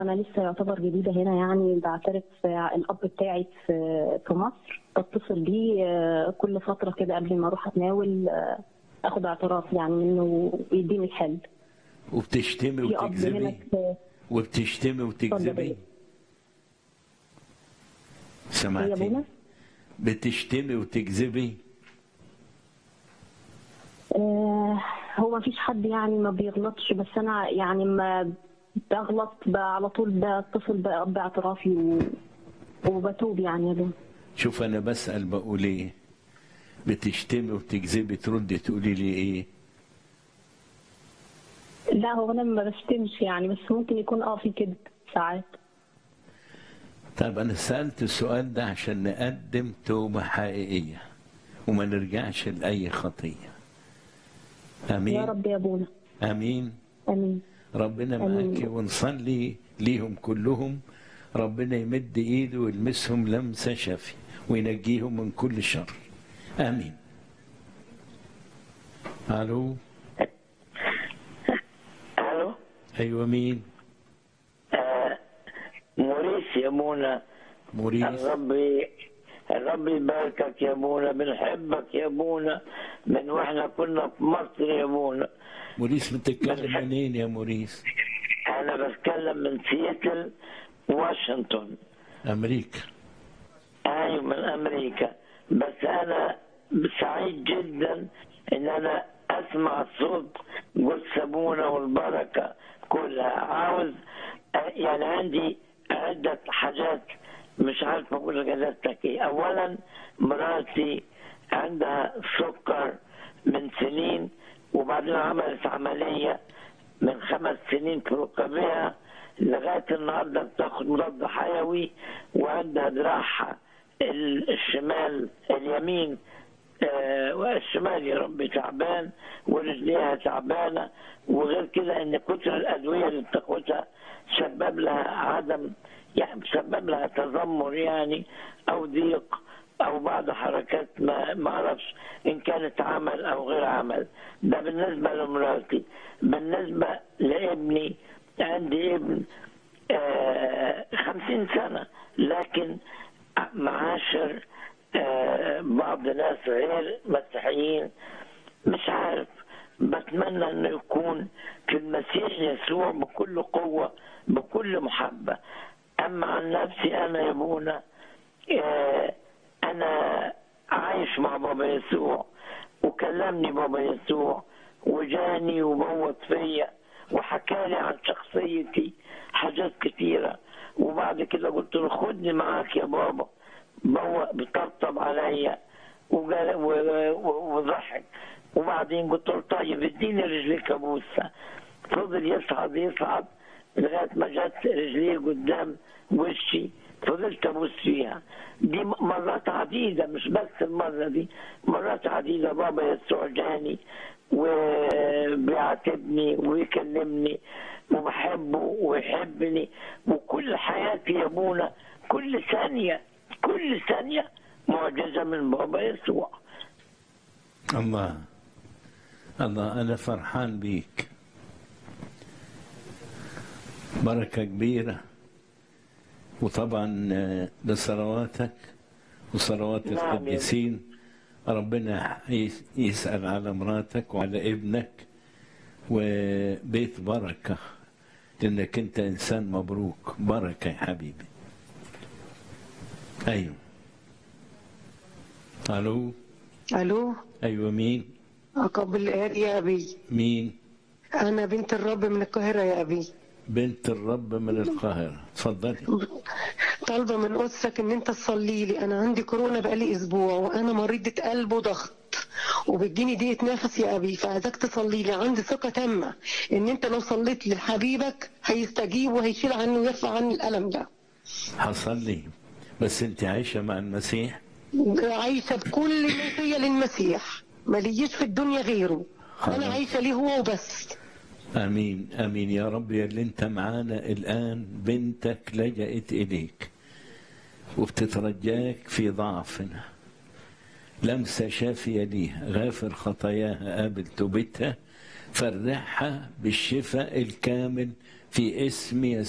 انا لسه يعتبر جديده هنا يعني بعترف الاب بتاعي في في مصر بتصل بيه آه، كل فتره كده قبل ما اروح اتناول آه، اخد اعتراف يعني انه يديني الحل وبتشتمي في اب هنا وتكذبي في وبتشتمي وتكذبي يا سمعتي بونا بتشتمي وتكذبي آه، هو ما فيش حد يعني ما بيغلطش بس انا يعني ما بغلط ب- على طول بتصل ب- باعترافي و... وبتوب يعني يا بونا شوف انا بسأل بقول ايه بتشتمي وتكذبي تردي تقولي لي ايه لا هو انا ما بشتمش يعني بس ممكن يكون اه في كده ساعات طب انا سألت السؤال ده عشان نقدم توبة حقيقية وما نرجعش لأي خطية يا امين رب يا ابونا امين امين ربنا آمين. معاكي ونصلي ليهم كلهم ربنا يمد ايده ويلمسهم لمسه شفي وينجيهم من كل شر امين الو الو ايوه مين آه، موريس يا منى مريس الرب الرب يباركك يا منى بنحبك يا منى من واحنا كنا في مصر يا منى مريس بتتكلم منين يا مريس انا بتكلم من سياتل واشنطن امريكا ايوه من امريكا بس انا سعيد جدا ان انا اسمع صوت قدس سابونا والبركه كلها عاوز يعني عندي عده حاجات مش عارف اقول لجلالتك ايه اولا مراتي عندها سكر من سنين وبعدين عملت عمليه من خمس سنين في ركبها لغايه النهارده بتاخد مضاد حيوي وعندها دراعها ال- الشمال اليمين آه، والشمال يا رب تعبان ورجليها تعبانه وغير كده ان كتر الادويه اللي بتاخدها سبب لها عدم يعني سبب لها تذمر يعني او ضيق او بعض حركات ما ما اعرفش ان كانت عمل او غير عمل ده بالنسبه لمراتي بالنسبه لابني عندي ابن آه، خمسين سنة لكن معاشر آه، بعض ناس غير مسيحيين مش عارف بتمنى انه يكون في المسيح يسوع بكل قوة بكل محبة اما عن نفسي انا يا ابونا آه، انا عايش مع بابا يسوع وكلمني بابا يسوع وجاني وبوط فيا وحكالي عن شخصيتي حاجات كتيرة وبعد كده قلت له خدني معاك يا بابا بوق بطبطب عليا وقال- و- و- وضحك وبعدين قلت له طيب اديني رجليك ابوسها فضل يصعد يصعد لغايه ما جت رجليه قدام وشي فضلت ابوس فيها دي مرات عديده مش بس المره دي مرات عديده بابا يسوع جاني وبيعاتبني ويكلمني وبحبه ويحبني وكل حياتي يا ابونا كل ثانيه كل ثانيه معجزه من بابا يسوع الله الله انا فرحان بيك بركه كبيره وطبعا آه، بصلواتك وصلوات نعم يا القديسين ربنا يس- يسأل على مراتك وعلى ابنك وبيت بركة لأنك أنت إنسان مبروك بركة يا حبيبي أيوه ألو الو أيوه مين اقبل الآن يا ابي مين انا بنت الرب من القاهره يا ابي بنت الرب من القاهرة اتفضلي طالبه من قدسك ان انت تصلي لي انا عندي كورونا بقالي اسبوع وانا مريضه قلب وضغط وبتجيني ضيقه نفس يا ابي فعايزاك تصلي لي عندي ثقه تامه ان انت لو صليت لحبيبك هيستجيب وهيشيل عني ويرفع عني الالم ده حصل لي بس أنت عايشة مع المسيح عايشه بكل ما فيا للمسيح ماليش في الدنيا غيره انا خلاص. عايشه ليه هو وبس امين امين يا رب يا اللي انت معانا الان بنتك لجأت اليك وبتترجاك في ضعفنا لمسة شافية ليها غافر خطاياها قابل توبتها فرحها بالشفاء الكامل في اسم يسوع